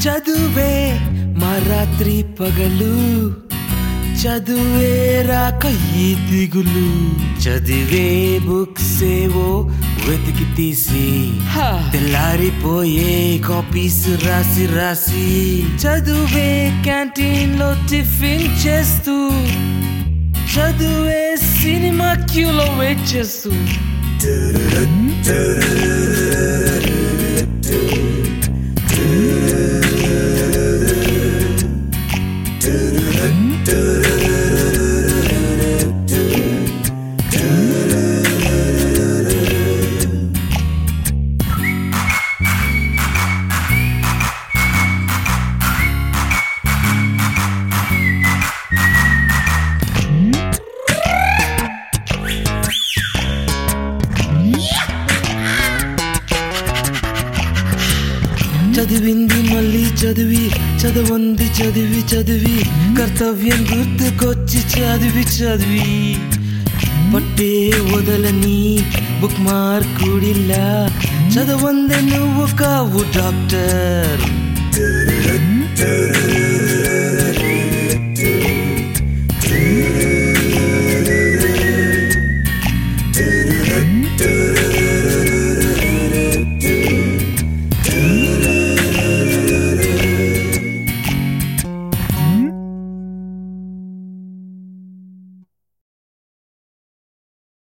చదువే మా రాత్రి పగలు చదువే రాక ఈ దిగులు చదివే బుక్స్ ఏవో వెతికి తీసి తెల్లారిపోయే కాపీస్ రాసి రాసి చదువే క్యాంటీన్ లో టిఫిన్ చేస్తూ చదువే సినిమా క్యూలో వెయిట్ చేస్తూ చదివింది మళ్ళీ చదివి చదవంది చదివి చదివి కర్తవ్యం గుర్తుకొచ్చి చదివి చదివి పట్టే వదలని బుక్ మార్కుడిలా చదవందే నువ్వు కావు డాక్టర్